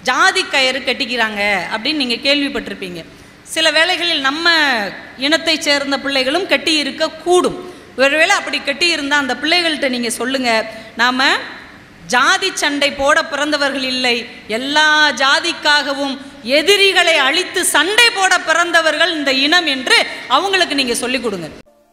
ஜாதி கயிறு கட்டிக்கிறாங்க அப்படின்னு நீங்கள் கேள்விப்பட்டிருப்பீங்க சில வேளைகளில் நம்ம இனத்தைச் சேர்ந்த பிள்ளைகளும் கட்டி இருக்க கூடும் ஒருவேளை அப்படி கட்டி இருந்தால் அந்த பிள்ளைகள்கிட்ட நீங்கள் சொல்லுங்கள் நாம் ஜாதி சண்டை போட பிறந்தவர்கள் இல்லை எல்லா ஜாதிக்காகவும் எதிரிகளை அழித்து சண்டை போட பிறந்தவர்கள் இந்த இனம் என்று அவங்களுக்கு நீங்கள் சொல்லிக் கொடுங்க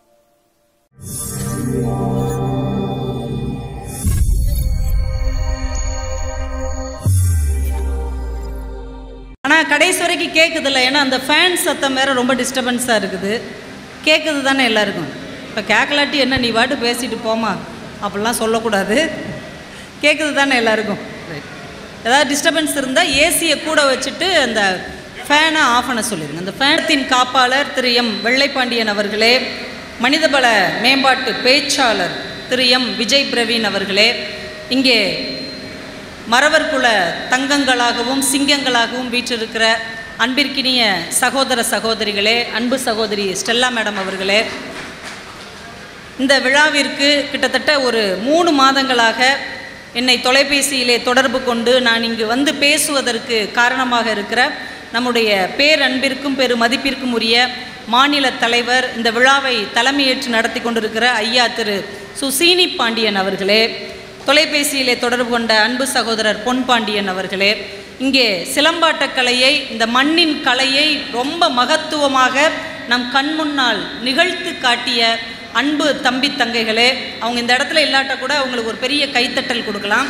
ஆனால் கடைசி வரைக்கும் கேட்குதில்ல ஏன்னா அந்த ஃபேன் சத்தம் வேற ரொம்ப டிஸ்டர்பன்ஸாக இருக்குது கேட்குது தானே எல்லாருக்கும் இப்போ கேட்கலாட்டி என்ன நீ பாட்டு பேசிட்டு போமா அப்படிலாம் சொல்லக்கூடாது கேட்குது தானே எல்லாருக்கும் ஏதாவது டிஸ்டர்பன்ஸ் இருந்தால் ஏசியை கூட வச்சுட்டு அந்த ஃபேனை ஆஃப் பண்ண சொல்லிடுங்க அந்த ஃபேனத்தின் காப்பாளர் திரு எம் வெள்ளைப்பாண்டியன் அவர்களே மனிதபல மேம்பாட்டு பேச்சாளர் திரு எம் விஜய் பிரவீன் அவர்களே இங்கே மறவர்குல தங்கங்களாகவும் சிங்கங்களாகவும் வீற்றிருக்கிற அன்பிற்கினிய சகோதர சகோதரிகளே அன்பு சகோதரி ஸ்டெல்லா மேடம் அவர்களே இந்த விழாவிற்கு கிட்டத்தட்ட ஒரு மூணு மாதங்களாக என்னை தொலைபேசியிலே தொடர்பு கொண்டு நான் இங்கு வந்து பேசுவதற்கு காரணமாக இருக்கிற நம்முடைய பேரன்பிற்கும் பெரு மதிப்பிற்கும் உரிய மாநில தலைவர் இந்த விழாவை தலைமையேற்று நடத்தி கொண்டிருக்கிற ஐயா திரு சுசீனி பாண்டியன் அவர்களே தொலைபேசியிலே தொடர்பு கொண்ட அன்பு சகோதரர் பொன் பாண்டியன் அவர்களே இங்கே சிலம்பாட்டக் கலையை இந்த மண்ணின் கலையை ரொம்ப மகத்துவமாக நம் கண் முன்னால் நிகழ்த்து காட்டிய அன்பு தம்பி தங்கைகளே அவங்க இந்த இடத்துல இல்லாட்ட கூட அவங்களுக்கு ஒரு பெரிய கைத்தட்டல் கொடுக்கலாம்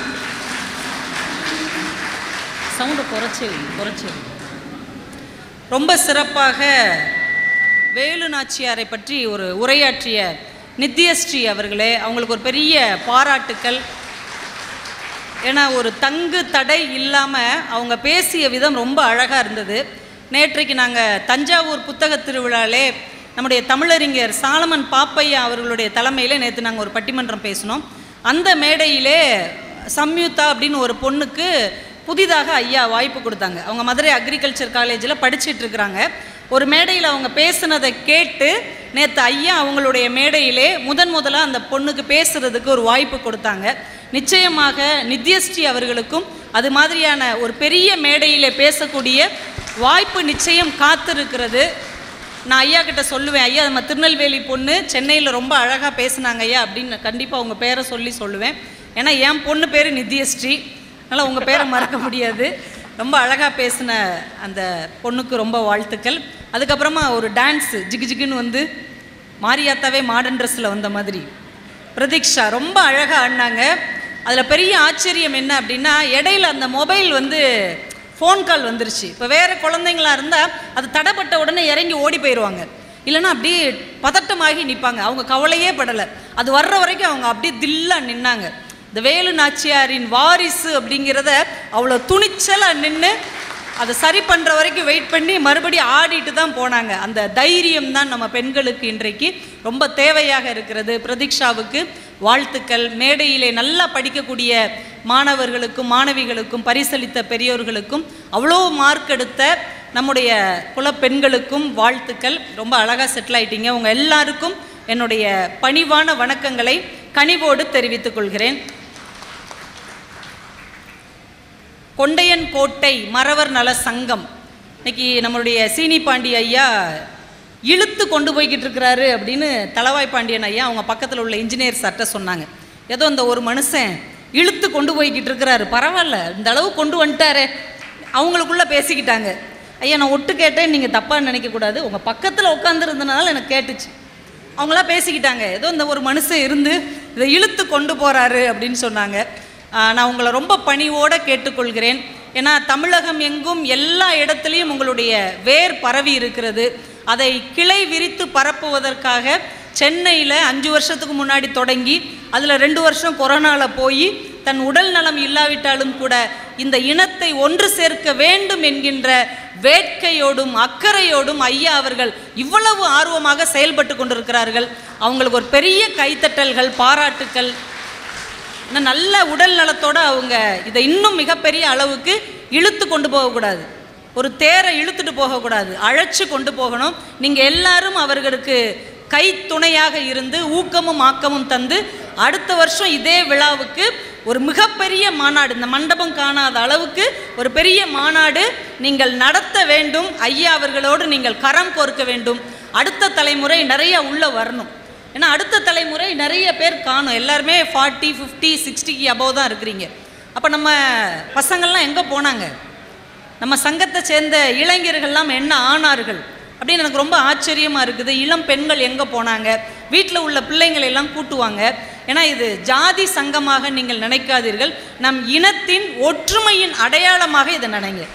சவுண்டு குறைச்சி குறைச்சி ரொம்ப சிறப்பாக வேலு நாச்சியாரை பற்றி ஒரு உரையாற்றிய நித்யஸ்ரீ அவர்களே அவங்களுக்கு ஒரு பெரிய பாராட்டுக்கள் ஏன்னா ஒரு தங்கு தடை இல்லாமல் அவங்க பேசிய விதம் ரொம்ப அழகாக இருந்தது நேற்றைக்கு நாங்கள் தஞ்சாவூர் புத்தக திருவிழாலே நம்முடைய தமிழறிஞர் சாலமன் பாப்பையா அவர்களுடைய தலைமையில் நேற்று நாங்கள் ஒரு பட்டிமன்றம் பேசினோம் அந்த மேடையிலே சம்யுக்தா அப்படின்னு ஒரு பொண்ணுக்கு புதிதாக ஐயா வாய்ப்பு கொடுத்தாங்க அவங்க மதுரை அக்ரிகல்ச்சர் காலேஜில் படிச்சிட்டு இருக்கிறாங்க ஒரு மேடையில் அவங்க பேசுனதை கேட்டு நேற்று ஐயா அவங்களுடைய மேடையிலே முதன் முதலாக அந்த பொண்ணுக்கு பேசுறதுக்கு ஒரு வாய்ப்பு கொடுத்தாங்க நிச்சயமாக நித்யஸ்ரீ அவர்களுக்கும் அது மாதிரியான ஒரு பெரிய மேடையிலே பேசக்கூடிய வாய்ப்பு நிச்சயம் காத்திருக்கிறது நான் ஐயா கிட்ட சொல்லுவேன் ஐயா நம்ம திருநெல்வேலி பொண்ணு சென்னையில் ரொம்ப அழகாக பேசுனாங்க ஐயா அப்படின்னு கண்டிப்பாக உங்கள் பேரை சொல்லி சொல்லுவேன் ஏன்னா என் பொண்ணு பேர் நித்யஸ்ரீ அதனால் உங்கள் பேரை மறக்க முடியாது ரொம்ப அழகாக பேசின அந்த பொண்ணுக்கு ரொம்ப வாழ்த்துக்கள் அதுக்கப்புறமா ஒரு டான்ஸு ஜிகு ஜிகுன்னு வந்து மாரியாத்தாவே மாடர்ன் ட்ரெஸ்ஸில் வந்த மாதிரி பிரதீக்ஷா ரொம்ப அழகாக ஆடினாங்க அதில் பெரிய ஆச்சரியம் என்ன அப்படின்னா இடையில அந்த மொபைல் வந்து ஃபோன் கால் வந்துருச்சு இப்போ வேறு குழந்தைங்களா இருந்தால் அது தடைப்பட்ட உடனே இறங்கி ஓடி போயிடுவாங்க இல்லைன்னா அப்படியே பதட்டமாகி நிற்பாங்க அவங்க கவலையே படலை அது வர்ற வரைக்கும் அவங்க அப்படியே தில்லா நின்னாங்க இந்த வேலு நாச்சியாரின் வாரிசு அப்படிங்கிறத அவ்வளோ துணிச்சலாக நின்று அதை சரி பண்ணுற வரைக்கும் வெயிட் பண்ணி மறுபடியும் ஆடிட்டு தான் போனாங்க அந்த தைரியம் தான் நம்ம பெண்களுக்கு இன்றைக்கு ரொம்ப தேவையாக இருக்கிறது பிரதீக்ஷாவுக்கு வாழ்த்துக்கள் மேடையிலே நல்லா படிக்கக்கூடிய மாணவர்களுக்கும் மாணவிகளுக்கும் பரிசளித்த பெரியோர்களுக்கும் அவ்வளோ மார்க் எடுத்த நம்முடைய குலப்பெண்களுக்கும் வாழ்த்துக்கள் ரொம்ப அழகாக செட்டில் ஆயிட்டீங்க உங்கள் எல்லாருக்கும் என்னுடைய பணிவான வணக்கங்களை கனிவோடு தெரிவித்துக் கொள்கிறேன் கொண்டையன் கோட்டை மறவர் நல சங்கம் இன்னைக்கு நம்மளுடைய சீனி பாண்டி ஐயா இழுத்து கொண்டு போய்கிட்டு இருக்கிறாரு அப்படின்னு தளவாய் பாண்டியன் ஐயா அவங்க பக்கத்தில் உள்ள இன்ஜினியர் சட்ட சொன்னாங்க ஏதோ இந்த ஒரு மனுஷன் இழுத்து கொண்டு போய்கிட்டு இருக்கிறாரு பரவாயில்ல இந்த அளவு கொண்டு வந்துட்டாரே அவங்களுக்குள்ள பேசிக்கிட்டாங்க ஐயா நான் ஒட்டு கேட்டேன் நீங்கள் தப்பாக நினைக்கக்கூடாது உங்கள் பக்கத்தில் உட்காந்துருந்தனால எனக்கு கேட்டுச்சு அவங்களாம் பேசிக்கிட்டாங்க ஏதோ இந்த ஒரு மனுஷன் இருந்து இதை இழுத்து கொண்டு போகிறாரு அப்படின்னு சொன்னாங்க ஆஹ் நான் உங்களை ரொம்ப பணிவோடு கேட்டுக்கொள்கிறேன் ஏன்னா தமிழகம் எங்கும் எல்லா இடத்துலையும் உங்களுடைய வேர் பரவி இருக்கிறது அதை கிளை விரித்து பரப்புவதற்காக சென்னையில் அஞ்சு வருஷத்துக்கு முன்னாடி தொடங்கி அதில் ரெண்டு வருஷம் கொரோனாவில் போய் தன் உடல் நலம் இல்லாவிட்டாலும் கூட இந்த இனத்தை ஒன்று சேர்க்க வேண்டும் என்கின்ற வேட்கையோடும் அக்கறையோடும் ஐயா அவர்கள் இவ்வளவு ஆர்வமாக செயல்பட்டு கொண்டிருக்கிறார்கள் அவங்களுக்கு ஒரு பெரிய கைத்தட்டல்கள் பாராட்டுக்கள் இன்னும் நல்ல உடல் நலத்தோட அவங்க இதை இன்னும் மிகப்பெரிய அளவுக்கு இழுத்து கொண்டு போகக்கூடாது ஒரு தேரை இழுத்துட்டு போகக்கூடாது அழைச்சு கொண்டு போகணும் நீங்கள் எல்லாரும் அவர்களுக்கு கை துணையாக இருந்து ஊக்கமும் ஆக்கமும் தந்து அடுத்த வருஷம் இதே விழாவுக்கு ஒரு மிகப்பெரிய மாநாடு இந்த மண்டபம் காணாத அளவுக்கு ஒரு பெரிய மாநாடு நீங்கள் நடத்த வேண்டும் ஐயா அவர்களோடு நீங்கள் கரம் கோர்க்க வேண்டும் அடுத்த தலைமுறை நிறைய உள்ள வரணும் ஏன்னா அடுத்த தலைமுறை நிறைய பேர் காணும் எல்லாருமே ஃபார்ட்டி ஃபிஃப்டி சிக்ஸ்டிக்கு அபவ் தான் இருக்கிறீங்க அப்போ நம்ம பசங்கள்லாம் எங்கே போனாங்க நம்ம சங்கத்தை சேர்ந்த இளைஞர்கள்லாம் என்ன ஆனார்கள் அப்படின்னு எனக்கு ரொம்ப ஆச்சரியமாக இருக்குது இளம் பெண்கள் எங்கே போனாங்க வீட்டில் உள்ள பிள்ளைங்களை எல்லாம் கூட்டுவாங்க ஏன்னா இது ஜாதி சங்கமாக நீங்கள் நினைக்காதீர்கள் நம் இனத்தின் ஒற்றுமையின் அடையாளமாக இதை நினைங்க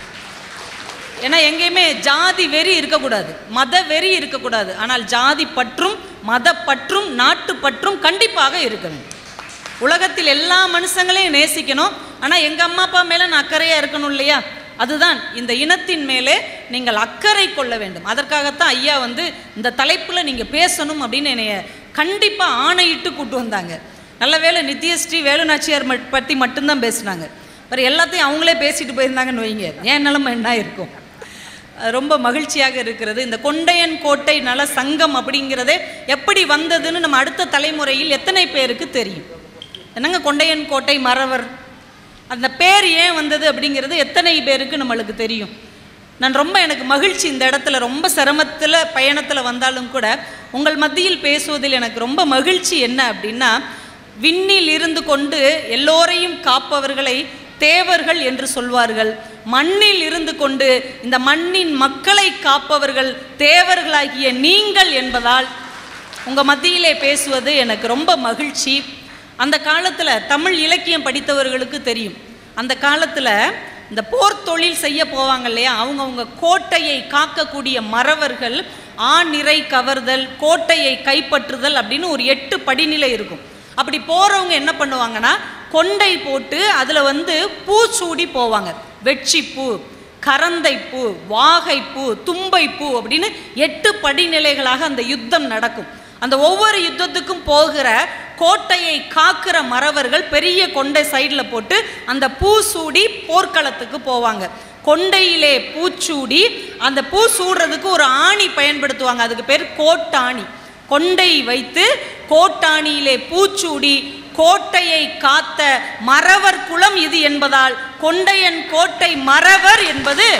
ஏன்னா எங்கேயுமே ஜாதி வெறி இருக்கக்கூடாது மத வெறி இருக்கக்கூடாது ஆனால் ஜாதி பற்றும் மத பற்றும் நாட்டு பற்றும் கண்டிப்பாக இருக்க வேண்டும் உலகத்தில் எல்லா மனுஷங்களையும் நேசிக்கணும் ஆனால் எங்கள் அம்மா அப்பா மேலே நான் அக்கறையாக இருக்கணும் இல்லையா அதுதான் இந்த இனத்தின் மேலே நீங்கள் அக்கறை கொள்ள வேண்டும் அதற்காகத்தான் ஐயா வந்து இந்த தலைப்பில் நீங்கள் பேசணும் அப்படின்னு என்னைய கண்டிப்பாக ஆணையிட்டு கூட்டு வந்தாங்க நல்ல வேளை நித்யஸ்ரீ வேலுநாச்சியார் மட்- பற்றி மட்டும்தான் பேசுனாங்க வேறு எல்லாத்தையும் அவங்களே பேசிட்டு போயிருந்தாங்கன்னு வைங்க ஏன் நிலமை என்ன இருக்கும் அது ரொம்ப மகிழ்ச்சியாக இருக்கிறது இந்த கொண்டையன் கோட்டை நல சங்கம் அப்படிங்கிறதே எப்படி வந்ததுன்னு நம்ம அடுத்த தலைமுறையில் எத்தனை பேருக்கு தெரியும் என்னங்க கொண்டையன் கோட்டை மறவர் அந்த பேர் ஏன் வந்தது அப்படிங்கிறது எத்தனை பேருக்கு நம்மளுக்கு தெரியும் நான் ரொம்ப எனக்கு மகிழ்ச்சி இந்த இடத்துல ரொம்ப சிரமத்தில் பயணத்தில் வந்தாலும் கூட உங்கள் மத்தியில் பேசுவதில் எனக்கு ரொம்ப மகிழ்ச்சி என்ன அப்படின்னா விண்ணில் இருந்து கொண்டு எல்லோரையும் காப்பவர்களை தேவர்கள் என்று சொல்வார்கள் மண்ணில் இருந்து கொண்டு இந்த மண்ணின் மக்களை காப்பவர்கள் தேவர்களாகிய நீங்கள் என்பதால் உங்கள் மத்தியிலே பேசுவது எனக்கு ரொம்ப மகிழ்ச்சி அந்த காலத்தில் தமிழ் இலக்கியம் படித்தவர்களுக்கு தெரியும் அந்த காலத்தில் இந்த போர் தொழில் செய்ய போவாங்க இல்லையா அவங்கவுங்க கோட்டையை காக்கக்கூடிய மறவர்கள் ஆநிறை கவர்தல் கோட்டையை கைப்பற்றுதல் அப்படின்னு ஒரு எட்டு படிநிலை இருக்கும் அப்படி போகிறவங்க என்ன பண்ணுவாங்கன்னா கொண்டை போட்டு அதில் வந்து பூ சூடி போவாங்க வெட்சிப்பூ கரந்தைப்பூ வாகைப்பூ தும்பைப்பூ அப்படின்னு எட்டு படிநிலைகளாக அந்த யுத்தம் நடக்கும் அந்த ஒவ்வொரு யுத்தத்துக்கும் போகிற கோட்டையை காக்கிற மறவர்கள் பெரிய கொண்டை சைடில் போட்டு அந்த பூ சூடி போர்க்களத்துக்கு போவாங்க கொண்டையிலே பூச்சூடி அந்த பூ சூடுறதுக்கு ஒரு ஆணி பயன்படுத்துவாங்க அதுக்கு பேர் கோட்டாணி கொண்டை வைத்து கோட்டாணியிலே பூச்சூடி கோட்டையை காத்த மறவர் குலம் இது என்பதால் கொண்டையன் கோட்டை மறவர் என்பது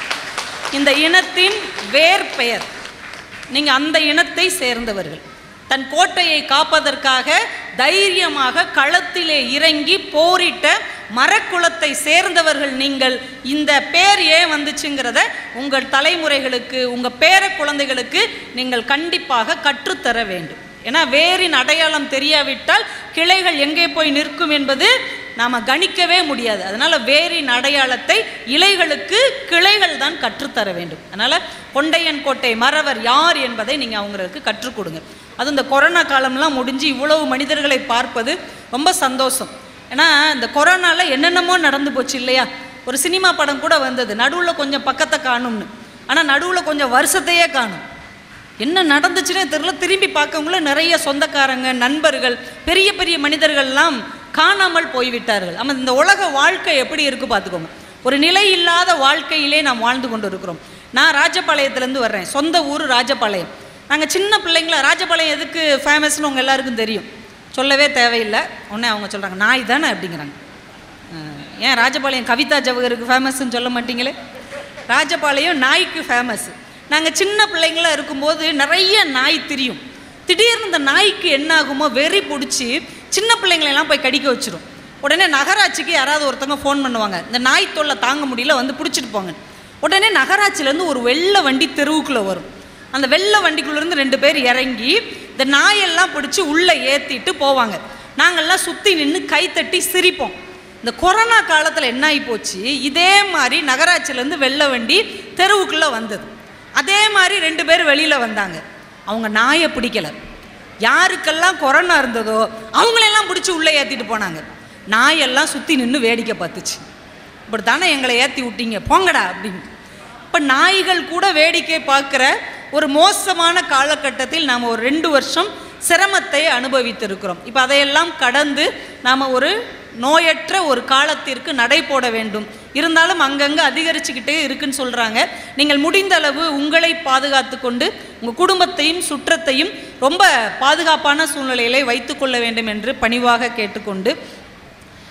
இந்த இனத்தின் வேர் பெயர் நீங்க அந்த இனத்தை சேர்ந்தவர்கள் தன் கோட்டையை காப்பதற்காக தைரியமாக களத்திலே இறங்கி போரிட்ட மரக்குலத்தை சேர்ந்தவர்கள் நீங்கள் இந்த பேர் ஏன் வந்துச்சுங்கிறத உங்கள் தலைமுறைகளுக்கு உங்க பேர குழந்தைகளுக்கு நீங்கள் கண்டிப்பாக கற்றுத்தர வேண்டும் ஏன்னா வேரின் அடையாளம் தெரியாவிட்டால் கிளைகள் எங்கே போய் நிற்கும் என்பது நாம் கணிக்கவே முடியாது அதனால் வேரின் அடையாளத்தை இலைகளுக்கு கிளைகள் தான் கற்றுத்தர வேண்டும் அதனால் கொண்டையன் கோட்டை மறவர் யார் என்பதை நீங்கள் அவங்களுக்கு கற்றுக் கொடுங்க அது இந்த கொரோனா காலம்லாம் முடிஞ்சு இவ்வளவு மனிதர்களை பார்ப்பது ரொம்ப சந்தோஷம் ஏன்னா இந்த கொரோனாவில் என்னென்னமோ நடந்து போச்சு இல்லையா ஒரு சினிமா படம் கூட வந்தது நடுவில் கொஞ்சம் பக்கத்தை காணும்னு ஆனால் நடுவில் கொஞ்சம் வருஷத்தையே காணும் என்ன நடந்துச்சுன்னே தெரியல திரும்பி பார்க்கவங்கள நிறைய சொந்தக்காரங்க நண்பர்கள் பெரிய பெரிய மனிதர்கள்லாம் காணாமல் போய்விட்டார்கள் ஆமாம் இந்த உலக வாழ்க்கை எப்படி இருக்கு பார்த்துக்கோங்க ஒரு நிலை இல்லாத வாழ்க்கையிலே நாம் வாழ்ந்து கொண்டு இருக்கிறோம் நான் ராஜபாளையத்துலேருந்து வர்றேன் சொந்த ஊர் ராஜபாளையம் நாங்கள் சின்ன பிள்ளைங்கள ராஜபாளையம் எதுக்கு ஃபேமஸ்னு உங்கள் எல்லாருக்கும் தெரியும் சொல்லவே தேவையில்லை உடனே அவங்க சொல்கிறாங்க நாய் தானே அப்படிங்கிறாங்க அஹ், ஏன் ராஜபாளையம் கவிதா ஜவஹருக்கு ஃபேமஸ்ன்னு சொல்ல மாட்டீங்களே ராஜபாளையம் நாய்க்கு ஃபேமஸ் நாங்கள் சின்ன பிள்ளைங்களா இருக்கும்போது நிறைய நாய் திரியும் திடீர்னு இந்த நாய்க்கு என்ன ஆகுமோ வெறி பிடிச்சி சின்ன பிள்ளைங்களெல்லாம் போய் கடிக்க வச்சிரும் உடனே நகராட்சிக்கு யாராவது ஒருத்தவங்க ஃபோன் பண்ணுவாங்க இந்த நாய் தொல்லை தாங்க முடியல வந்து பிடிச்சிட்டு போங்க உடனே நகராட்சியிலேருந்து ஒரு வெள்ளை வண்டி தெருவுக்குள்ளே வரும் அந்த வெள்ளை வண்டிக்குள்ளேருந்து ரெண்டு பேர் இறங்கி இந்த நாயெல்லாம் பிடிச்சி உள்ளே ஏற்றிட்டு போவாங்க நாங்கள்லாம் சுற்றி நின்று கைத்தட்டி சிரிப்போம் இந்த கொரோனா காலத்தில் என்ன ஆகி போச்சு இதே மாதிரி நகராட்சியிலேருந்து வெள்ளை வண்டி தெருவுக்குள்ளே வந்தது அதே மாதிரி ரெண்டு பேர் வெளியில் வந்தாங்க அவங்க நாயை பிடிக்கல யாருக்கெல்லாம் கொரோனா இருந்ததோ அவங்களெல்லாம் பிடிச்சி உள்ளே ஏற்றிட்டு போனாங்க நாயெல்லாம் சுற்றி நின்று வேடிக்கை பார்த்துச்சு இப்படி தானே எங்களை ஏற்றி விட்டீங்க போங்கடா அப்படின்னு இப்போ நாய்கள் கூட வேடிக்கை பார்க்குற ஒரு மோசமான காலகட்டத்தில் நாம் ஒரு ரெண்டு வருஷம் சிரமத்தை அனுபவித்திருக்கிறோம் இப்போ அதையெல்லாம் கடந்து நாம் ஒரு நோயற்ற ஒரு காலத்திற்கு நடை போட வேண்டும் இருந்தாலும் அங்கங்கே அதிகரிச்சுக்கிட்டே இருக்குன்னு சொல்கிறாங்க நீங்கள் முடிந்த அளவு உங்களை பாதுகாத்து கொண்டு உங்கள் குடும்பத்தையும் சுற்றத்தையும் ரொம்ப பாதுகாப்பான சூழ்நிலையிலே வைத்துக்கொள்ள வேண்டும் என்று பணிவாக கேட்டுக்கொண்டு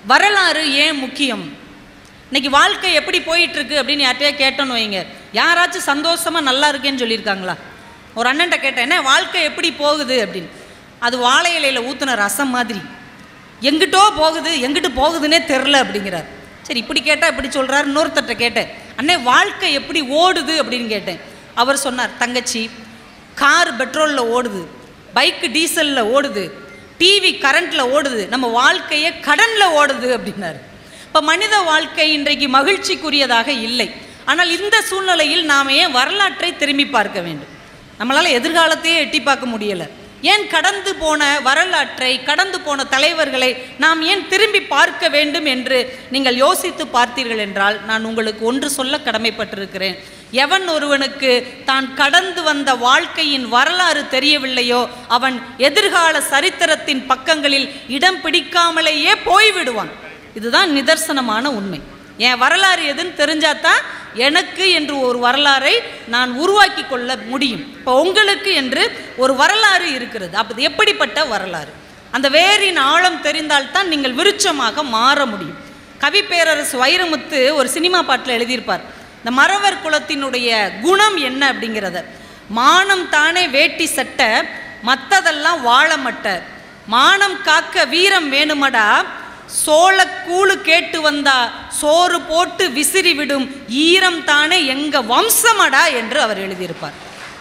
வரலாறு ஏன் முக்கியம் இன்னைக்கு வாழ்க்கை எப்படி போயிட்டு இருக்கு அப்படின்னு யார்கிட்டயே கேட்டோன்னு வைங்க யாராச்சும் சந்தோஷமா நல்லா இருக்கேன்னு சொல்லியிருக்காங்களா ஒரு அண்ணன்ட்ட கேட்டேன் என்ன வாழ்க்கை எப்படி போகுது அப்படின்னு அது வாழை இலையில ஊத்துன ரசம் மாதிரி எங்கிட்டோ போகுது எங்கிட்டு போகுதுன்னே தெரில அப்படிங்கிறார் சரி இப்படி கேட்டால் இப்படி சொல்கிறார் இன்னொருத்தர்கிட்ட கேட்டேன் அண்ணே வாழ்க்கை எப்படி ஓடுது அப்படின்னு கேட்டேன் அவர் சொன்னார் தங்கச்சி கார் பெட்ரோலில் ஓடுது பைக்கு டீசலில் ஓடுது டிவி கரண்ட்டில் ஓடுது நம்ம வாழ்க்கையே கடனில் ஓடுது அப்படின்னாரு இப்போ மனித வாழ்க்கை இன்றைக்கு மகிழ்ச்சிக்குரியதாக இல்லை ஆனால் இந்த சூழ்நிலையில் நாம் ஏன் வரலாற்றை திரும்பி பார்க்க வேண்டும் நம்மளால் எதிர்காலத்தையே எட்டி பார்க்க முடியலை ஏன் கடந்து போன வரலாற்றை கடந்து போன தலைவர்களை நாம் ஏன் திரும்பி பார்க்க வேண்டும் என்று நீங்கள் யோசித்து பார்த்தீர்கள் என்றால் நான் உங்களுக்கு ஒன்று சொல்ல கடமைப்பட்டிருக்கிறேன் எவன் ஒருவனுக்கு தான் கடந்து வந்த வாழ்க்கையின் வரலாறு தெரியவில்லையோ அவன் எதிர்கால சரித்திரத்தின் பக்கங்களில் இடம் பிடிக்காமலேயே போய்விடுவான் இதுதான் நிதர்சனமான உண்மை என் வரலாறு எதுன்னு தெரிஞ்சாதான் எனக்கு என்று ஒரு வரலாறை நான் உருவாக்கி கொள்ள முடியும் இப்போ உங்களுக்கு என்று ஒரு வரலாறு இருக்கிறது அப்போ எப்படிப்பட்ட வரலாறு அந்த வேரின் ஆழம் தெரிந்தால்தான் நீங்கள் விருட்சமாக மாற முடியும் கவி பேரரசு வைரமுத்து ஒரு சினிமா பாட்டில் எழுதியிருப்பார் இந்த மறவர் குலத்தினுடைய குணம் என்ன அப்படிங்கிறத மானம் தானே வேட்டி சட்டை மற்றதெல்லாம் வாழமட்ட மானம் காக்க வீரம் வேணுமடா சோளக்கூழு கேட்டு வந்தா சோறு போட்டு விசிறி விடும் ஈரம் தானே எங்க வம்சமடா என்று அவர் எழுதியிருப்பார்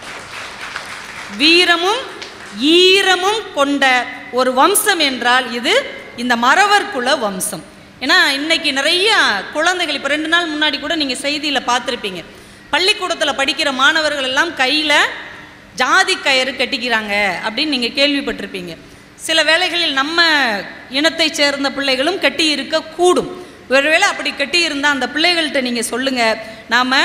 வீரமும் ஈரமும் கொண்ட ஒரு வம்சம் என்றால் இது இந்த மறவர் குல வம்சம் ஏன்னா இன்னைக்கு நிறைய குழந்தைகள் இப்போ ரெண்டு நாள் முன்னாடி கூட நீங்கள் செய்தியில் பார்த்துருப்பீங்க பள்ளிக்கூடத்தில் படிக்கிற மாணவர்கள் எல்லாம் கையில் ஜாதி கயிறு கட்டிக்கிறாங்க அப்படின்னு நீங்கள் கேள்விப்பட்டிருப்பீங்க சில வேளைகளில் நம்ம இனத்தைச் சேர்ந்த பிள்ளைகளும் கட்டி இருக்க கூடும் ஒருவேளை அப்படி கட்டி இருந்தால் அந்த பிள்ளைகள்கிட்ட நீங்கள் சொல்லுங்கள் நாம்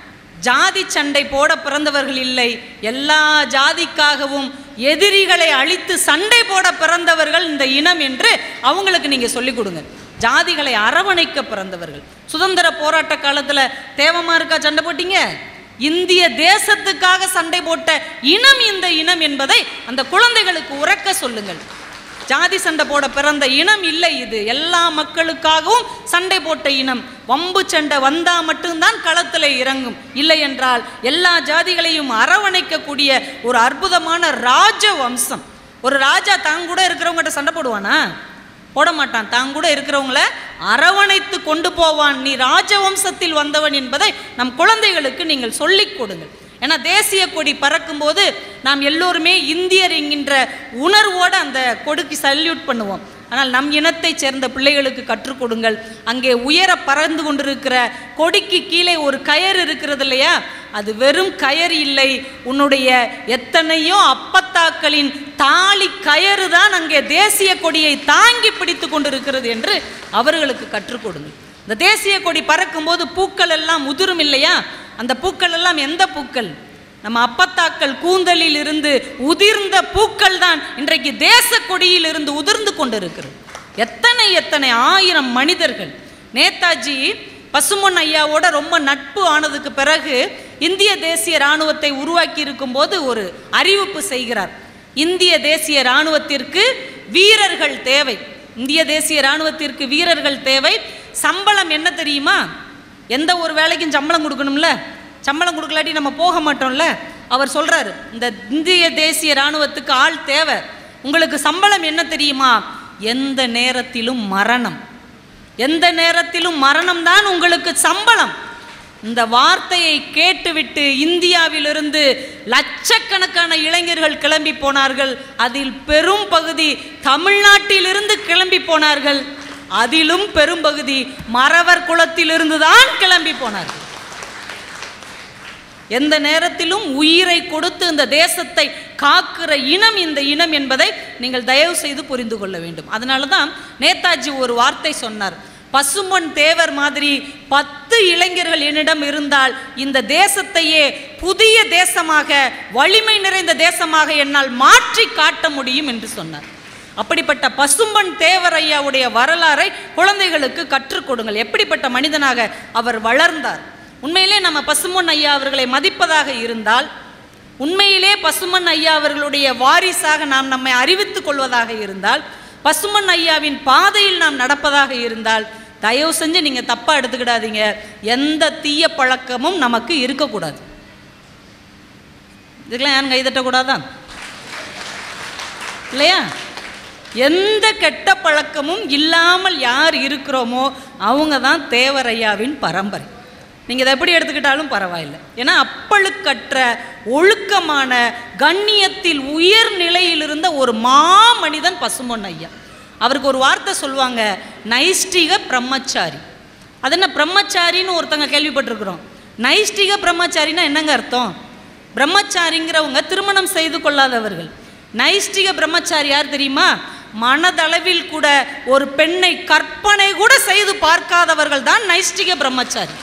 ஜாதி சண்டை போட பிறந்தவர்கள் இல்லை எல்லா ஜாதிக்காகவும் எதிரிகளை அழித்து சண்டை போட பிறந்தவர்கள் இந்த இனம் என்று அவங்களுக்கு நீங்கள் சொல்லிக் கொடுங்க ஜாதிகளை அரவணைக்க பிறந்தவர்கள் சுதந்திர போராட்ட காலத்தில் தேவமா இருக்கா சண்டை போட்டீங்க இந்திய தேசத்துக்காக சண்டை போட்ட இனம் இந்த இனம் என்பதை அந்த குழந்தைகளுக்கு உறக்க சொல்லுங்கள் ஜாதி சண்டை போட பிறந்த இனம் இல்லை இது எல்லா மக்களுக்காகவும் சண்டை போட்ட இனம் வம்பு சண்டை வந்தா மட்டும்தான் களத்தில் இறங்கும் இல்லை என்றால் எல்லா ஜாதிகளையும் அரவணைக்கக்கூடிய ஒரு அற்புதமான ராஜ வம்சம் ஒரு ராஜா தான் கூட இருக்கிறவங்ககிட்ட சண்டை போடுவானா போட மாட்டான் தான் கூட இருக்கிறவங்கள அரவணைத்து கொண்டு போவான் நீ ராஜவம்சத்தில் வந்தவன் என்பதை நம் குழந்தைகளுக்கு நீங்கள் சொல்லிக் கொடுங்கள் ஏன்னா தேசிய கொடி பறக்கும்போது நாம் எல்லோருமே இந்தியர் என்கின்ற உணர்வோடு அந்த கொடிக்கு சல்யூட் பண்ணுவோம் ஆனால் நம் இனத்தைச் சேர்ந்த பிள்ளைகளுக்கு கற்றுக் கொடுங்கள் அங்கே உயர பறந்து கொண்டிருக்கிற கொடிக்கு கீழே ஒரு கயர் இருக்கிறது இல்லையா அது வெறும் கயர் இல்லை உன்னுடைய எத்தனையோ அப்பத்தாக்களின் தாலி கயறு தான் அங்கே தேசிய கொடியை தாங்கி பிடித்து கொண்டிருக்கிறது என்று அவர்களுக்கு கற்றுக் கொடுங்கள் இந்த தேசிய கொடி பறக்கும்போது பூக்கள் எல்லாம் உதிரும் இல்லையா அந்த பூக்கள் எல்லாம் எந்த பூக்கள் நம்ம அப்பத்தாக்கள் கூந்தலில் இருந்து உதிர்ந்த பூக்கள் தான் இன்றைக்கு தேச கொடியில் இருந்து உதிர்ந்து கொண்டிருக்கிறது எத்தனை எத்தனை ஆயிரம் மனிதர்கள் நேதாஜி பசுமொன் ஐயாவோட ரொம்ப நட்பு ஆனதுக்கு பிறகு இந்திய தேசிய இராணுவத்தை உருவாக்கி இருக்கும்போது ஒரு அறிவிப்பு செய்கிறார் இந்திய தேசிய இராணுவத்திற்கு வீரர்கள் தேவை இந்திய தேசிய இராணுவத்திற்கு வீரர்கள் தேவை சம்பளம் என்ன தெரியுமா எந்த ஒரு வேலைக்கும் சம்பளம் கொடுக்கணும்ல சம்பளம் கொடுக்கலாட்டி நம்ம போக மாட்டோம்ல அவர் சொல்றாரு இந்த இந்திய தேசிய இராணுவத்துக்கு ஆள் தேவை உங்களுக்கு சம்பளம் என்ன தெரியுமா எந்த நேரத்திலும் மரணம் எந்த நேரத்திலும் மரணம் தான் உங்களுக்கு சம்பளம் இந்த வார்த்தையை கேட்டுவிட்டு இந்தியாவிலிருந்து லட்சக்கணக்கான இளைஞர்கள் கிளம்பி போனார்கள் அதில் பெரும் பகுதி தமிழ்நாட்டிலிருந்து கிளம்பி போனார்கள் அதிலும் பெரும்பகுதி மறவர் குலத்திலிருந்து தான் கிளம்பி போனார்கள் எந்த நேரத்திலும் உயிரை கொடுத்து இந்த தேசத்தை காக்கிற இனம் இந்த இனம் என்பதை நீங்கள் தயவு செய்து புரிந்து கொள்ள வேண்டும் அதனால தான் நேதாஜி ஒரு வார்த்தை சொன்னார் பசும்பொன் தேவர் மாதிரி பத்து இளைஞர்கள் என்னிடம் இருந்தால் இந்த தேசத்தையே புதிய தேசமாக வலிமை நிறைந்த தேசமாக என்னால் மாற்றி காட்ட முடியும் என்று சொன்னார் அப்படிப்பட்ட பசும்பன் தேவர் ஐயாவுடைய வரலாறை குழந்தைகளுக்கு கற்றுக் கொடுங்கள் எப்படிப்பட்ட மனிதனாக அவர் வளர்ந்தார் உண்மையிலே நம்ம பசுமன் ஐயா அவர்களை மதிப்பதாக இருந்தால் உண்மையிலே பசுமன் ஐயா அவர்களுடைய வாரிசாக நாம் நம்மை அறிவித்துக் கொள்வதாக இருந்தால் பசுமன் ஐயாவின் பாதையில் நாம் நடப்பதாக இருந்தால் தயவு செஞ்சு நீங்கள் தப்பாக எடுத்துக்கிடாதீங்க எந்த தீய பழக்கமும் நமக்கு இருக்கக்கூடாது இதுக்கெல்லாம் யாரும் கைதட்டக்கூடாதான் இல்லையா எந்த கெட்ட பழக்கமும் இல்லாமல் யார் இருக்கிறோமோ அவங்க தான் தேவரையாவின் பரம்பரை நீங்கள் இதை எப்படி எடுத்துக்கிட்டாலும் பரவாயில்லை ஏன்னா அப்பழுக்கற்ற ஒழுக்கமான கண்ணியத்தில் உயர் நிலையில் இருந்த ஒரு மாமனிதன் பசுமொன் ஐயா அவருக்கு ஒரு வார்த்தை சொல்லுவாங்க நைஷ்டிக பிரம்மச்சாரி அது என்ன பிரம்மச்சாரின்னு ஒருத்தங்க கேள்விப்பட்டிருக்கிறோம் நைஷ்டிக பிரம்மச்சாரின்னா என்னங்க அர்த்தம் பிரம்மச்சாரிங்கிறவங்க திருமணம் செய்து கொள்ளாதவர்கள் நைஷ்டிக பிரம்மச்சாரி யார் தெரியுமா மனதளவில் கூட ஒரு பெண்ணை கற்பனை கூட செய்து பார்க்காதவர்கள் தான் நைஷ்டிக பிரம்மச்சாரி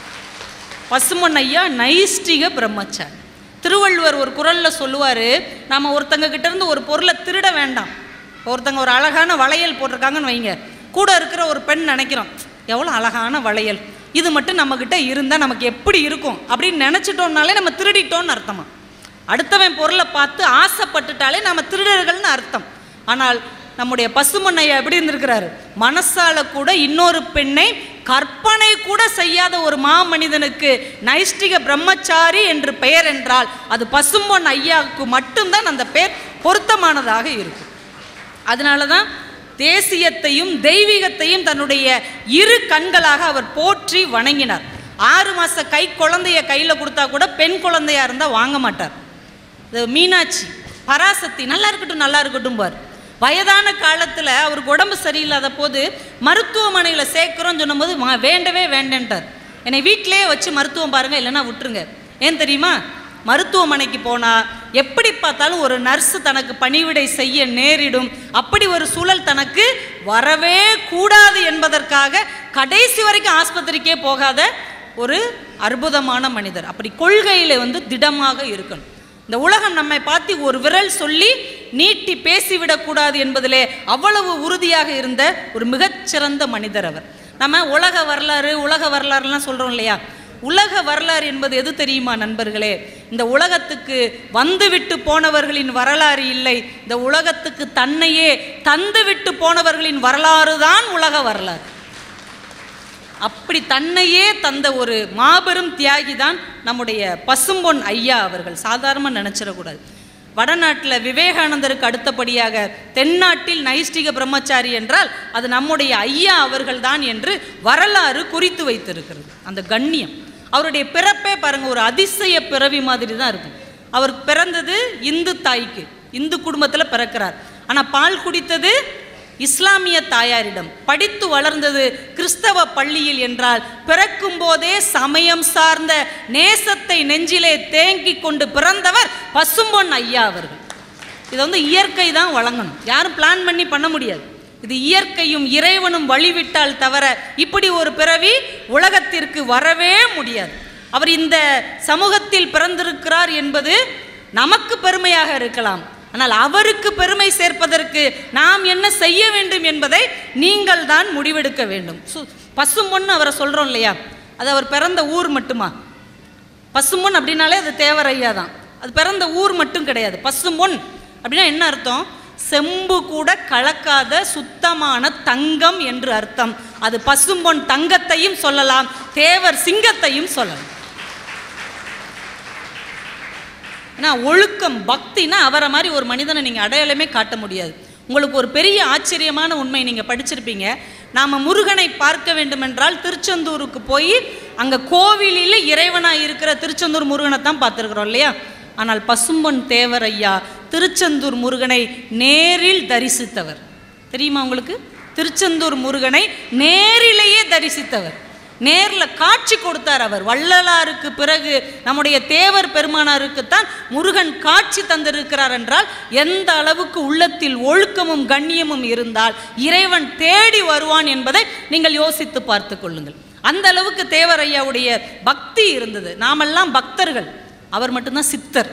பசுமன் ஐயா நைஷ்டிக பிரம்மச்சாரி திருவள்ளுவர் ஒரு குரல்ல சொல்லுவார் நாம ஒருத்தங்க கிட்ட இருந்து ஒரு பொருளை திருட வேண்டாம் ஒருத்தங்க ஒரு அழகான வளையல் போட்டிருக்காங்கன்னு வைங்க கூட இருக்கிற ஒரு பெண் நினைக்கிறோம் எவ்வளோ அழகான வளையல் இது மட்டும் நம்மக்கிட்ட இருந்தால் நமக்கு எப்படி இருக்கும் அப்படின்னு நினச்சிட்டோம்னாலே நம்ம திருடிட்டோம்னு அர்த்தமா அடுத்தவன் பொருளை பார்த்து ஆசைப்பட்டுட்டாலே நம்ம திருடர்கள்னு அர்த்தம் ஆனால் நம்முடைய பசுமண்ணையா எப்படி இருந்திருக்கிறாரு மனசால கூட இன்னொரு பெண்ணை கற்பனை கூட செய்யாத ஒரு மாமனிதனுக்கு நைஷ்டிக பிரம்மச்சாரி என்று பெயர் என்றால் அது பசும்பொன் ஐயாவுக்கு மட்டும்தான் அந்த பெயர் பொருத்தமானதாக இருக்கும் அதனால தான் தேசியத்தையும் தெய்வீகத்தையும் தன்னுடைய இரு கண்களாக அவர் போற்றி வணங்கினார் ஆறு மாச கை குழந்தைய கையில் கொடுத்தா கூட பெண் குழந்தையா இருந்தால் வாங்க மாட்டார் இது மீனாட்சி பராசக்தி நல்லா இருக்கட்டும் நல்லா இருக்கட்டும் பார் வயதான காலத்தில் அவருக்கு உடம்பு சரியில்லாத போது மருத்துவமனையில் சேர்க்குறோன்னு சொன்னபோது "மா- வேண்டவே வேண்டேன்ட்டார் என்னை வீட்டிலேயே வச்சு மருத்துவம் பாருங்க இல்லைன்னா விட்டுருங்க ஏன் தெரியுமா மருத்துவமனைக்கு போனால் எப்படி பார்த்தாலும் ஒரு நர்ஸ் தனக்கு பணிவிடை செய்ய நேரிடும் அப்படி ஒரு சூழல் தனக்கு வரவே கூடாது என்பதற்காக கடைசி வரைக்கும் ஆஸ்பத்திரிக்கே போகாத ஒரு அற்புதமான மனிதர் அப்படி கொள்கையில் வந்து திடமாக இருக்கணும் இந்த உலகம் நம்மை பார்த்து ஒரு விரல் சொல்லி நீட்டி பேசிவிடக்கூடாது என்பதிலே அவ்வளவு உறுதியாக இருந்த ஒரு மிகச்சிறந்த மனிதர் அவர் நம்ம உலக வரலாறு உலக வரலாறுலாம் சொல்கிறோம் இல்லையா உலக வரலாறு என்பது எது தெரியுமா நண்பர்களே இந்த உலகத்துக்கு வந்துவிட்டு போனவர்களின் வரலாறு இல்லை இந்த உலகத்துக்கு தன்னையே தந்துவிட்டு போனவர்களின் வரலாறு தான் உலக வரலாறு அப்படி தன்னையே தந்த ஒரு மாபெரும் தியாகி தான் நம்முடைய பசும்பொன் ஐயா அவர்கள் சாதாரணமாக நினச்சிடக்கூடாது வடநாட்டில் விவேகானந்தருக்கு அடுத்தபடியாக தென்னாட்டில் நைஷ்டிக பிரம்மச்சாரி என்றால் அது நம்முடைய ஐயா அவர்கள்தான் என்று வரலாறு குறித்து வைத்திருக்கிறது அந்த கண்ணியம் அவருடைய பிறப்பே பாருங்க ஒரு அதிசய பிறவி மாதிரி தான் இருக்கும் அவர் பிறந்தது இந்து தாய்க்கு இந்து குடும்பத்தில் பிறக்கிறார் ஆனால் பால் குடித்தது இஸ்லாமிய தாயாரிடம் படித்து வளர்ந்தது கிறிஸ்தவ பள்ளியில் என்றால் பிறக்கும் போதே சமயம் சார்ந்த நேசத்தை நெஞ்சிலே தேங்கி கொண்டு பிறந்தவர் பசும்பொன் ஐயா அவர்கள் இதை வந்து இயற்கை தான் வழங்கணும் யாரும் பிளான் பண்ணி பண்ண முடியாது இது இயற்கையும் இறைவனும் வழிவிட்டால் தவிர இப்படி ஒரு பிறவி உலகத்திற்கு வரவே முடியாது அவர் இந்த சமூகத்தில் பிறந்திருக்கிறார் என்பது நமக்கு பெருமையாக இருக்கலாம் ஆனால் அவருக்கு பெருமை சேர்ப்பதற்கு நாம் என்ன செய்ய வேண்டும் என்பதை நீங்கள் தான் முடிவெடுக்க வேண்டும் சு பசும்பொன்னு அவரை சொல்கிறோம் இல்லையா அது அவர் பிறந்த ஊர் மட்டுமா பசும்பொன் அப்படின்னாலே அது தேவரையா தான் அது பிறந்த ஊர் மட்டும் கிடையாது பசும்பொன் அப்படின்னா என்ன அர்த்தம் செம்பு கூட கலக்காத சுத்தமான தங்கம் என்று அர்த்தம் அது பசும்பொன் தங்கத்தையும் சொல்லலாம் தேவர் சிங்கத்தையும் சொல்லலாம் ஏன்னா ஒழுக்கம் பக்தினா அவரை மாதிரி ஒரு மனிதனை நீங்கள் அடையாளமே காட்ட முடியாது உங்களுக்கு ஒரு பெரிய ஆச்சரியமான உண்மை நீங்கள் படிச்சிருப்பீங்க நாம் முருகனை பார்க்க வேண்டுமென்றால் திருச்செந்தூருக்கு போய் அங்கே கோவிலில் இறைவனாக இருக்கிற திருச்செந்தூர் முருகனை தான் பார்த்துருக்குறோம் இல்லையா ஆனால் பசும்பொன் தேவர் ஐயா திருச்செந்தூர் முருகனை நேரில் தரிசித்தவர் தெரியுமா உங்களுக்கு திருச்செந்தூர் முருகனை நேரிலேயே தரிசித்தவர் நேரில் காட்சி கொடுத்தார் அவர் வள்ளலாருக்கு பிறகு நம்முடைய தேவர் பெருமானாருக்குத்தான் முருகன் காட்சி தந்திருக்கிறார் என்றால் எந்த அளவுக்கு உள்ளத்தில் ஒழுக்கமும் கண்ணியமும் இருந்தால் இறைவன் தேடி வருவான் என்பதை நீங்கள் யோசித்து பார்த்து கொள்ளுங்கள் அந்த அளவுக்கு தேவர் ஐயாவுடைய பக்தி இருந்தது நாமெல்லாம் பக்தர்கள் அவர் மட்டும்தான் சித்தர்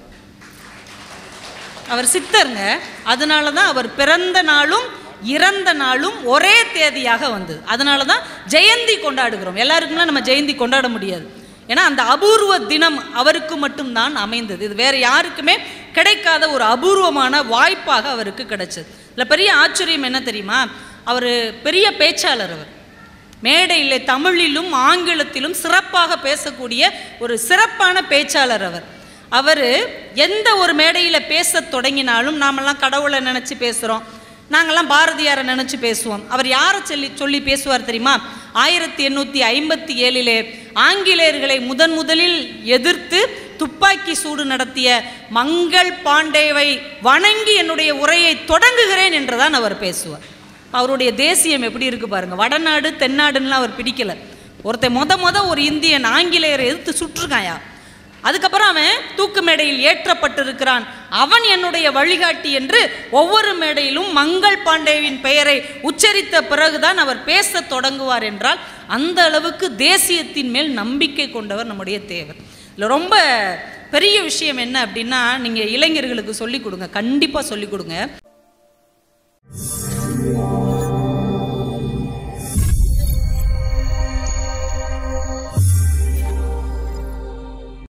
அவர் சித்தருங்க அதனால தான் அவர் பிறந்த நாளும் இறந்த நாளும் ஒரே தேதியாக வந்தது அதனால தான் ஜெயந்தி கொண்டாடுகிறோம் எல்லாருக்குமே நம்ம ஜெயந்தி கொண்டாட முடியாது ஏன்னா அந்த அபூர்வ தினம் அவருக்கு மட்டும்தான் அமைந்தது இது வேற யாருக்குமே கிடைக்காத ஒரு அபூர்வமான வாய்ப்பாக அவருக்கு கிடைச்சது இல்லை பெரிய ஆச்சரியம் என்ன தெரியுமா அவர் பெரிய பேச்சாளர் அவர் மேடையில் தமிழிலும் ஆங்கிலத்திலும் சிறப்பாக பேசக்கூடிய ஒரு சிறப்பான பேச்சாளர் அவர் அவர் எந்த ஒரு மேடையில் பேசத் தொடங்கினாலும் நாமெல்லாம் கடவுளை நினச்சி பேசுகிறோம் நாங்கள்லாம் பாரதியாரை நினச்சி பேசுவோம் அவர் யாரை சொல்லி சொல்லி பேசுவார் தெரியுமா ஆயிரத்தி எண்ணூற்றி ஐம்பத்தி ஏழிலே ஆங்கிலேயர்களை முதன் முதலில் எதிர்த்து துப்பாக்கி சூடு நடத்திய மங்கள் பாண்டேவை வணங்கி என்னுடைய உரையை தொடங்குகிறேன் என்றுதான் அவர் பேசுவார் அவருடைய தேசியம் எப்படி இருக்கு பாருங்க வடநாடு தென்னாடுன்னுலாம் அவர் பிடிக்கல ஒருத்தன் மொத மொத ஒரு இந்தியன் ஆங்கிலேயரை எதிர்த்து சுற்றுக்காயா அதுக்கப்புறம் அவன் தூக்கு மேடையில் ஏற்றப்பட்டிருக்கிறான் அவன் என்னுடைய வழிகாட்டி என்று ஒவ்வொரு மேடையிலும் மங்கள் பாண்டேவின் பெயரை உச்சரித்த பிறகுதான் அவர் பேசத் தொடங்குவார் என்றால் அந்த அளவுக்கு தேசியத்தின் மேல் நம்பிக்கை கொண்டவர் நம்முடைய தேவர் இதில் ரொம்ப பெரிய விஷயம் என்ன அப்படின்னா நீங்கள் இளைஞர்களுக்கு சொல்லிக் கொடுங்க கண்டிப்பாக சொல்லிக் கொடுங்க